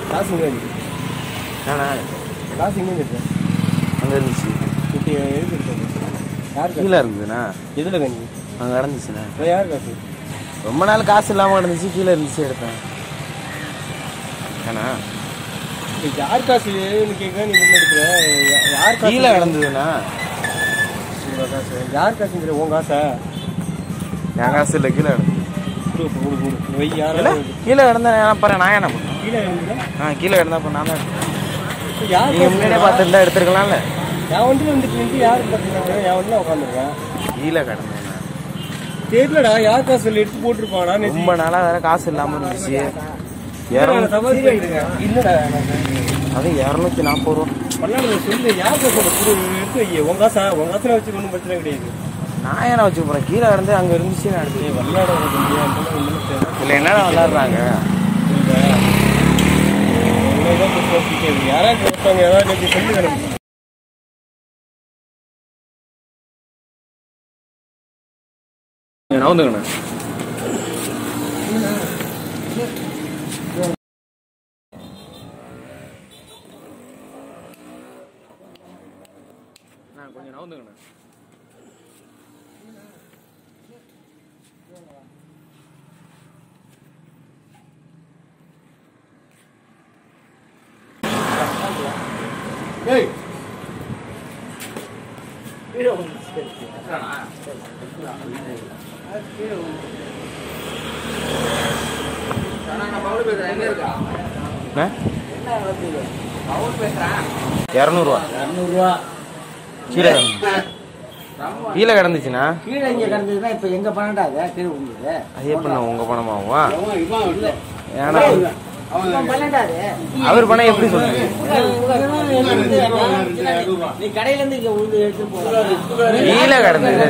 காசு இங்கே இருக்கு ஏண்ணா காசு இங்கே இருக்கு அங்கே இருந்துச்சு இப்போ எதுக்கு இருக்கு யார் காசு கீழே இருந்ததுண்ணா எதில் கஞ்சி அங்கே கிடந்துச்சுண்ணா இப்போ யார் காசு ரொம்ப நாள் காசு இல்லாமல் கிடந்துச்சு கீழே இருந்துச்சு எடுத்தேன் ஏண்ணா இப்போ யார் காசுன்னு கேட்க நீ என்ன எடுக்கிற யா- யார் காசு கீழே கிடந்ததுண்ணா உங்க காசு யார் காசுங்கிற உன் காசா என் காசு இல்லை கீழே கிடந்து கொடு இப்போ கொடு கொடு இந்த வை இல்லை யாரும் கீழே கிடந்தா நான் பாரு நான் என்ன பண்ணேன் கீழே இருந்தீங்க ஆ கீழே கிடந்தா அப்போ நான் தான் யார் நீங்கள் முன்னாடியே பார்த்துருந்தா எடுத்துருக்கலாம்ல என் வண்டியில் வந்துட்டு நின்று யார் பார்த்துருக்காங்க என் வண்டியில் உட்காந்துருக்கேன் கீழே கிடந்ததுண்ணா தெரியலடா யார் காசு சொல்லி எடுத்து போட்டிருப்பாடா ரொம்ப நாளாக வேற காசு இல்லாமல் இருந்துச்சு இரநூறு இரநூத்தி சவாரி பண்ணிடுங்க இல்லடா அது இரநூத்தி நாற்பது ரூபா பல்லாண்டு சொல்லு யார் காசு கொடு எடுத்து வை உன் காசா உன் காசுல வச்சு ஒன்றும் பிரச்சனை கிடையாது நான் ஏன்னா வச்சுக்க போகிறேன் கீழே கிடந்து அங்கே இருந்துச்சு நான் எடுத்து விளையாட முடியாது இல்லை என்னடா விளாட்றாங்க யாராச்சும் ஒருத்தவங்க யாராச்சும் சொல்லி கிடக்கு நவுந்துங்கண்ணா கொஞ்சம் நவுந்துங்கண்ணா இரநூறுவா இரநூறுவா கீழே கீழே கிடந்துச்சுண்ணா கீழே இங்கே கிடந்ததுன்னா இப்போ எங்க பணம்டா அது கீழே விழுந்தது அது எப்படிண்ணா உங்க பணமாவா ஏன்னா இவன் பண்ணடா அது அவர் பணம் எப்படி சொல்றீங்க நீ கடையில இருந்து இங்க விழுந்து எடுத்து போலாம் கீழே கிடந்தது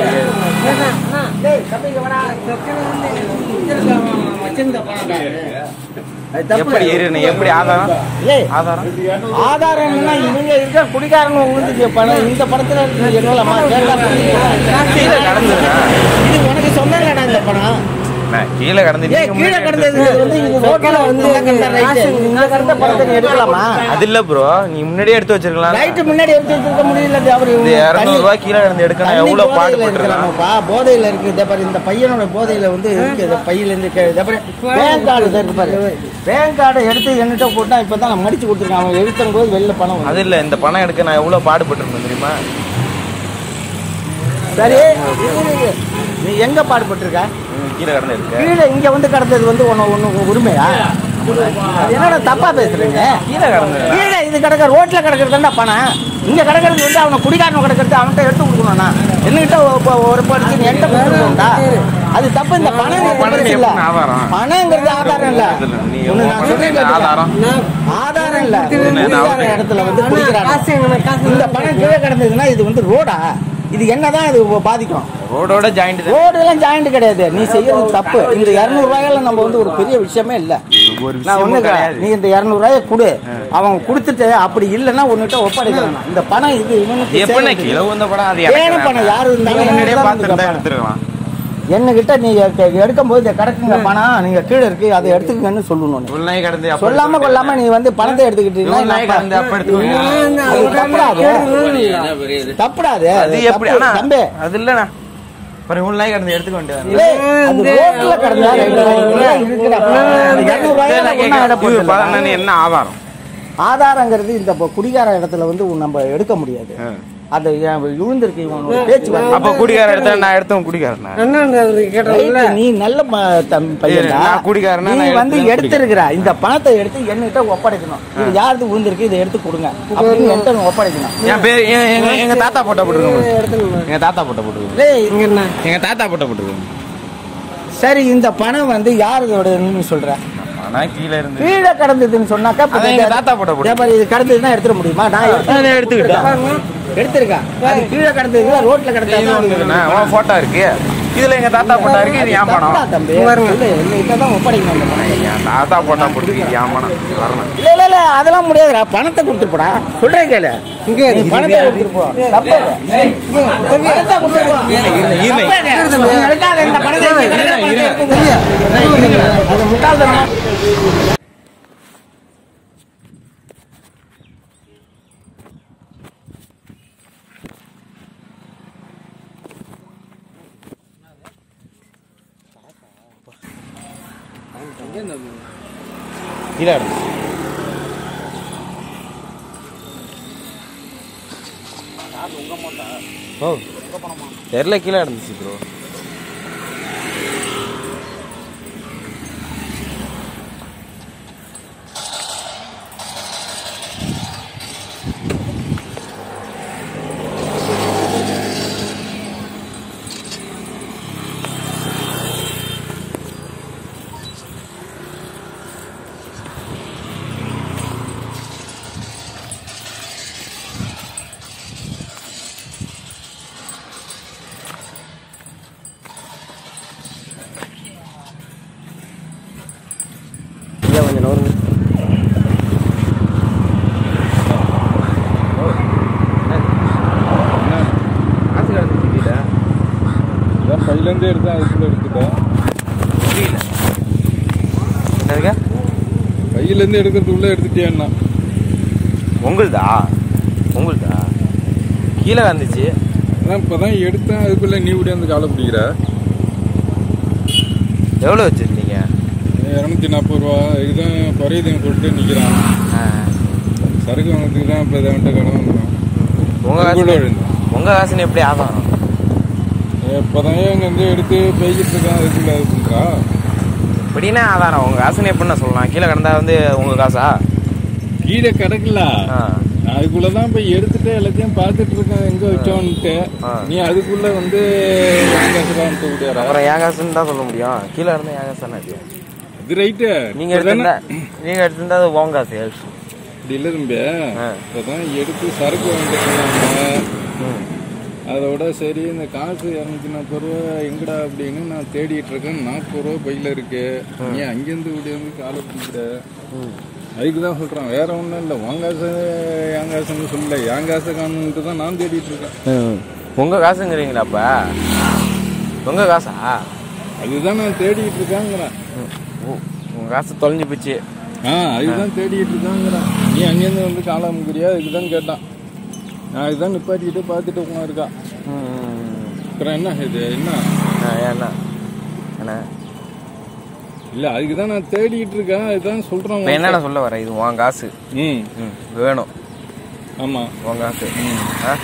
டேய் தம்பி இங்க வாடா வச்சிருந்த பணம்டா அது தப்பு எப்படி ஏறின எப்படி ஆதாரம் ஏய் ஆதாரம் ஆதாரம்னா இவங்க இருக்க குடிக்காரங்க விழுந்து பணம் இந்த படத்துல இருக்கு என்னலமா கீழே கிடந்ததுண்ணா இது உனக்கு சொன்னேன்லடா இந்த பணம் அண்ணா, கீழே கிடந்து ஏய் நீங்க கீழே முன்னாடி கிடந்தது எடுத்து- வந்து இது ரோட்ல வந்து இந்த கிடந்த பணத்தை நீ எடுக்கலாமா அது இல்ல ப்ரோ நீ முன்னாடியே எடுத்து வச்சிருக்கலாம் ரைட்டு முன்னாடி எடுத்து வச்சிருக்க முடியல இது அவரு இந்த இருநூறு ரூபாய் கீழே கிடந்து எடுக்கணும் தண்ணி எவ்வளவு போதையில பாடுபட்டுருக்கான் இருக்கிறாங்கப்பா போதையில இருக்கு இதே பாரு இந்த பையனோட போதையில வந்து இருக்கு இந்த பையில இருந்து கே- இதே பாரு பேங்க் கார்டு இதை இருக்கு பாரு பேங்க் கார்டை எடுத்து என்கிட்ட போட்டா இப்பதான் நான் மடிச்சு கொடுத்துருக்கேன் அவன் எடுத்தும் போது வெளில பணம் வரும். அது இல்ல இந்த பணம் எடுக்க நான் எவ்வளவு பாடுபட்டிருக்கேன் தெரியுமா சரி இது இரு. நீ எங்க பாடுபட்டிருக்க ம், கீழே கிடந்து எடுக்க கீழே இங்க வந்து கிடந்தது வந்து உன ஒண்ணு உரிமையா அது என்னடா தப்பா பேசுறீங்க கீழே கிடந்து கீழே இது கிடக்க ரோட்ல கிடக்கிறதுண்டா பணம் இங்க கிடக்கிறது வந்து அவனை குடிகாரன் கிடக்கிறது அவன்கிட்ட எடுத்து கொடுக்கணும்னா என்கிட்ட ஒ- ஒரு படிச்சு நீ என்கிட்ட கொடுத்துருக்கோம்டா அது தப்பு இந்த பணம் உன் பணம் பெருசு இல்ல எப்படி ஆதாரம்? பணங்கிறது ஆதாரம் இல்ல இதுல நீ ஒண்ணு உன் நான் பணம் சொல்றேன் என்ன கேட்டுக்க. ஆதாரம்? ஆதாரம் இல்ல இது என்ன குடிகார ஆதாரம்? இடத்துல வந்து குடிக்கிறாங்க இந்த பணம் கீழே கிடந்ததுன்னா இது வந்து ரோடா இது என்னதான் இது பாதிக்கும் ரோடோட ஜாயிண்ட் தான் ரோடு எல்லாம் ஜாயிண்ட் கிடையாது நீ செய்யறது தப்பு இந்த இருநூறு ரூபாயெல்லாம் நம்ம வந்து ஒரு பெரிய விஷயமே இல்ல ஒரு நான் விஷயமும் ஒண்ணு கிடையாது. நீ இந்த இருநூறு ரூபாய கொடு அவன் கொடுத்துட்டு அப்படி இல்லைன்னா உன்கிட்ட ஒப்படைக்கிறான் இந்த பணம் இது இவனுக்கு எப்படி சேருது. கீழே வந்த படம் அது வேணும் எனக்கு பணம் யாரு நீ இருந்தாலும் முன்னாடியே தான் பார்த்துட்டு வந்து எடுத்துருக்கலாம் என்கிட்ட நீ எடுக்கும் போது கிடக்குங்க பணம் நீங்க கீழே இருக்கு அதை எடுத்துக்கங்கன்னு சொல்லணும் நீ. இவ்வளவு நாய் கடந்து அப்ப சொல்லாம கொள்ளாம நீ வந்து பணத்தை எடுத்துக்கிட்டீங்கன்னா இவ்வளவு நாய் கடந்து அப்ப எடுத்துக்கோங்க அது தப்புடாது தப்புடாது அது எப்படி தப்பு. ஆனா தம்பி அது இல்லண்ணா அப்புறம் இவ்வளவு நாய் கடந்து எடுத்துக்க வேண்டியது இல்லை, அது ரோட்ல கிடந்தா ரைட்டு தான். இதெல்லாம் இருக்குடா. அந்த 200 ரூபாயில ஒண்ணா இட போட்டுடலாம். என்ன ஆதாரம் ஆதாரங்கிறது இந்த இப்ப குடிகார இடத்துல வந்து நம்ம எடுக்க முடியாது அது ஏன் விழுந்திருக்கு இவன் ஒரு பேச்சு வார்த்தை. அப்ப குடிகார எடுத்தா நான் எடுத்தவன் குடிகாரனா ரைட்டு, நீ நல்ல ம- தம் பையன்டா. நான் குடிகாரனா, நீ நான் வந்து எடுத்து எடுத்திருக்கிற இந்த பணத்தை எடுத்து என்கிட்ட ஒப்படைக்கணும் இது யாருக்கு விழுந்திருக்கு இதை எடுத்து கொடுங்க அப்படின்னு என்கிட்ட நீ ஒப்படைக்கணும் என் பேர் எ- எங்க எங்க தாத்தா போட்டோ போட்டுருக்கோம் எங்க தாத்தா போட்டோ போட்டுருக்கோம் டேய், எங்க தாத்தா போட்டோ போட்டுருக்கோம் சரி இந்த பணம் வந்து யாரோடன்னு சொல்ற ஆனா கீழே இருந்து கீழே கிடந்ததுன்னு சொன்னாக்கா இப்ப அதான் எங்க தாத்தா போட்டோ போட்டு இதே மாதிரி இது கிடந்ததுன்னா எடுத்துட முடியுமா நான் அதை எடுத்துக்கிட்டேன் எடுத்திருக்கேன் அது கீழே கிடந்தது ரோட்ல இது கிடந்தது ஒண்ணுதுண்ணா உன் போட்டோ இருக்கு இதுல எங்க தாத்தா போட்டோ இருக்கு இது என் பணம் தம்பி சொல்லு, என்கிட்ட தான் ஒப்படைக்கணும் அந்த பணம். என் தாத்தா போட்டோ போட்டுருக்கு என் பணம் வரணும் இல்ல இல்ல இல்ல அதெல்லாம் முடியாதுடா பணத்தை கொடுத்துட்டு போடா சொல்றேன் கேளு நீ பணத்தை கொடுத்துட்டு போ தப்பு இல்ல. பணத்தை கொடுத்துட்டு போ. இருங்க. தப்பு இல்ல. நீ எடுக்காத இந்த பணத்தை இங்க கிடக்கிற பணத்தை எடுத்து கொடுங்க. அது முட்டாள்தனமா கீழே கிடந்துச்சு ஓ தெரில கீழே கிடந்துச்சு ப்ரோ ஐயா கொஞ்சம் நோருங்க காசு கிடந்துச்சு கீழே அதான் பையிலேருந்து எடுத்தேன் அதுக்குள்ளே எடுத்துட்டேன் புரியல என்னதுங்க பையிலேருந்து எடுக்கிறதுக்குள்ளே எடுத்துட்டேன்னா உங்களுதா உங்களுதா கீழே வந்துச்சு அதான் இப்போ தான் எடுத்தேன் அதுக்குள்ளே நீ வந்து காலை பிடிக்கிற எவ்வளோ வச்சுருந்தீங்க இரநூத்தி நாற்பது ரூபா இதுதான் குறையுதுன்னு சொல்லிட்டு நிற்கிறான் சரக்கு வாங்கிறதுக்கு தான் இப்போ இதை வந்துட்டு கடன் வாங்குறோம் உங்கள் அதுக்குள்ளே காசு விழுந்தோம் உங்கள் காசுன்னு எப்படி ஆதாரம் இப்போ தான் இங்கேருந்து எடுத்து போய்கிட்டு இருக்கேன் அதுக்குள்ளே அது பண்ணுறா இப்படின்னா ஆதாரம் உங்கள் காசுன்னு எப்படின்னா சொல்லலாம் கீழே கிடந்தா வந்து உங்கள் காசா கீழே கிடக்கல ஆ அதுக்குள்ள தான் போய் எடுத்துட்டு எல்லாத்தையும் பார்த்துட்டு இருக்கேன் எங்க வச்சோன்ட்டு ஆ. நீ அதுக்குள்ள வந்து வாங்காசுதான் விடுற அப்புறம் என் காசுன்னு தான் சொல்ல முடியும் கீழே இருந்தால் என் காசு தானே அது அது ரைட்டு நீங்கள் எடுத்திருந்தா நீங்கள் எடுத்திருந்தா அது உங்க காசு அப்படி இல்லை தம்பி ஆ. இப்பதான் எடுத்து சரக்கு வாங்கிட்டு சொன்னாங்க ம் அதோட சரி இந்த காசு இரநூத்தி நாற்பது ரூபா எங்கடா அப்படின்னு நான் தேடிட்டு இருக்கேன் நாற்பது ரூபா பையில இருக்கு நீ அங்கேருந்து இப்படி வந்து காலை பிடிக்கிற ம் அதுக்கு தான் சொல்றேன் வேற ஒன்றும் இல்லை உன் காசு என் காசுன்னு சொல்லல என் காசை காணுன்ட்டு தான் நான் தேடிட்டு இருக்கேன் உங்க காசுங்கிறீங்களா அப்ப உங்க காசா அதுதான் நான் தேடிட்டு இருக்கேங்கிறேன் ம். ஓ, உங்க காசு தொலைஞ்சு போச்சு ஆ அதுதான் தேடிட்டு இருக்காங்கிறேன் நீ அங்கேருந்து வந்து காலை அமுக்கிறியா இதுக்கு தான் கேட்டான் நான் இதுதான் நிப்பாட்டிக்கிட்டு பார்த்துட்டு உட்காந்துருக்கா அப்புறம் என்ன இது என்ன ஏண்ணா என்ன இல்லை அதுக்கு தான் நான் தேடிட்டு இருக்கேன் இதுதான் சொல்கிறேன் இப்போ என்னென்ன சொல்ல வர இது உன் காசு ம் ம் வேணும் ஆமாம் உன் காசு ஆ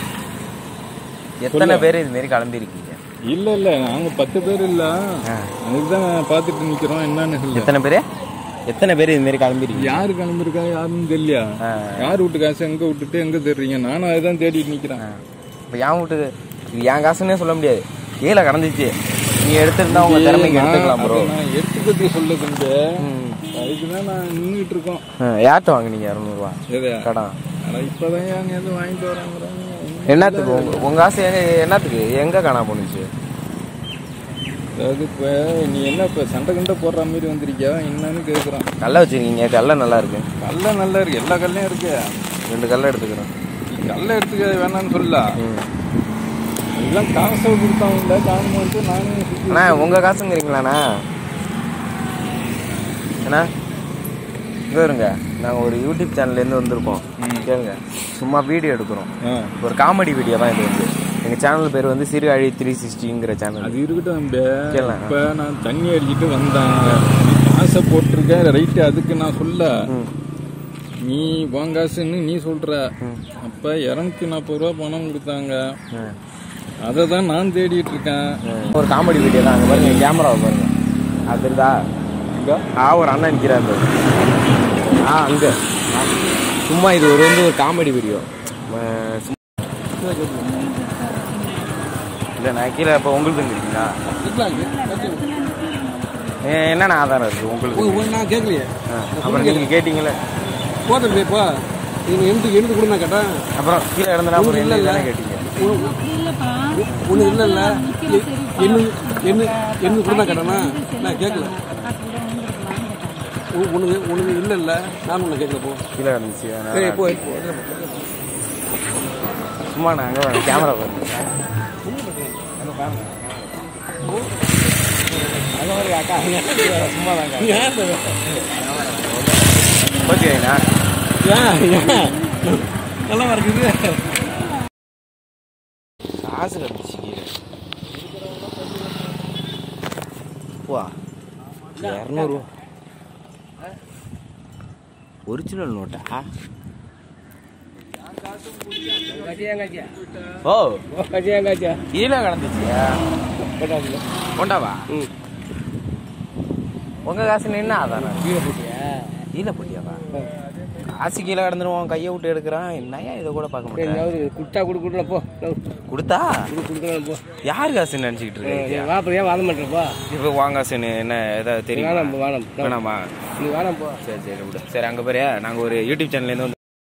எத்தனை பேர் இது மாரி கிளம்பிருக்கீங்க இல்லை இல்லை நாங்கள் பத்து பேர் இல்லை ஆ. அதுக்கு தான் பார்த்துட்டு நிற்கிறோம் என்னன்னு இல்லை எத்தனை பேர் எத்தனை பேர் இது மாரி கிளம்பிருக்கீங்க யாரு கிளம்பிருக்கா யாருன்னு தெரியலையா ஆ. யார் வீட்டு காசு எங்க விட்டுட்டு எங்க தேடுறீங்க நானும் அதுதான் தேடிட்டு நிக்கிறேன் இப்போ என் வீட்டுக்கு இது என் காசுன்னே சொல்ல முடியாது கீழே கடந்துச்சு நீ எடுத்திருந்தா உங்க திறமைக்கு எடுத்துக்கலாம் ப்ரோ அதை நான் எடுத்துக்கிறது சொல்ல தம்பி அதுக்கு தான் நான் நின்றுட்டு இருக்கோம் யார்கிட்ட வாங்குனீங்க இரநூறுவா எதையா கடன் ஆனா இப்பதான் ஏன் எதுவும் வாங்கிட்டு வராங்கிறாங்க என்னத்துக்கு உங்க உங்க காசு எங்க என்னத்துக்கு எங்க காணா போணுச்சு அதாவது இப்ப நீ என்ன இப்ப சண்டை கண்டை போடுற மாதிரி வந்திருக்கியா என்னன்னு கேக்குறான் கல்ல வச்சிருக்கீங்க கல்ல நல்லா இருக்கு கல்ல நல்லா இருக்கு எல்லா கல்லையும் இருக்கு ரெண்டு கல்ல எடுத்துக்கிறேன் நீ கல்ல எடுத்துக்க வேணாம்னு சொல்லல இதெல்லாம் காசை கொடுத்தாங்கல்ல காணுமோன்ட்டு நானும் சுத்தி அண்ணா உங்க காசுங்கிறீங்களாண்ணா அண்ணா இங்க இருங்க நாங்கள் ஒரு யூடியூப் சேனல்லேருந்து வந்திருக்கோம் ம். கேளுங்க சும்மா வீடியோ எடுக்கிறோம் ஆ. ஒரு காமெடி வீடியோ தான் இது வந்து எங்கள் சேனல் பேர் வந்து சிறு அழி த்ரீ சிக்ஸ்டிங்கிற சேனல் அது இருக்கட்டும் தம்பி கேளு. இப்ப நான் தண்ணி அடிச்சிட்டு வந்தேன் நீ காசை போட்டிருக்க ரைட்டு அதுக்கு நான் சொல்ல நீ உன் காசுன்னு நீ சொல்ற அப்ப இரநூத்தி நாற்பது ரூபா பணம் கொடுத்தாங்க அதை தான் நான் தேடிட்டு இருக்கேன் ஒரு காமெடி வீடியோ தான் அங்கே பாருங்க கேமராவை பாருங்க அது தெரியுதா ஆ ஒரு அண்ணன் நிற்கிறார் பாரு. ஆ அங்கே சும்மா இது ஒரு வந்து ஒரு காமெடி வீடியோ இல்லை நான் கீழே இப்போ உங்களுக்கு இருக்கிறீங்களா என்னென்ன ஆதாரம் இருக்குது உங்களுக்கு நான் கேட்கலையே ஆ, அப்புறம் நீங்கள் கேட்டீங்களே போதும் இப்போ இது எந்த எழுந்து கூட நான் கேட்டேன் அப்புறம் கீழே இருந்தனா அப்புறம் என்ன தானே கேட்டீங்க ஒன்று இல்லை இல்லை என்ன என்ன என்ன கூட நான் கேட்டேனா நான் கேட்கல ஒன்று ஒன்று இல்லை இல்லை நான் ஒன்று கேட்கல போ கீழே இருந்துச்சு அதனால சரி போ போ. சும்மா நாங்கள் கேமரா பாருங்க அங்க பாருங்க. அது மாதிரி அக்கா சும்மா தாங்க ஓகேண்ணா ஏன் ஏன் நல்லா இருக்குது காசு கிடந்துச்சு கீழே வா இரநூறுவா ஒரிஜினல் நோட்டா கட்சியாங்காச்சியா ஓ கட்சியாங்காச்சியா கீழே கிடந்துச்சியா போட்டாங்க கொண்டாவா ம் உங்க காசு நின்று ஆதாரம் கீழே போட்டியா கீழே போட்டியாவா காசு கீழே கிடந்துருவோம் கையை விட்டு எடுக்கிறான் என்னையா இதை கூட பார்க்க முடியாது எங்கேயாவது குட்டா கொடு கொடுல போ கொடுத்தா கொடு கொடுக்கலாம் போ யார் காசு நினச்சிக்கிட்டு இருக்கீங்க வாப்பா ஏன் வாதம் பண்ணுறப்பா இப்போ வாங்க காசுன்னு என்ன ஏதாவது தெரியுமா வேணாம் வேணாம் வேணாமா நீ வேணாம் போ சரி சரி விடு சரி அங்கே பாரு நாங்கள் ஒரு யூடியூப் சேனல்லேருந்து வந்து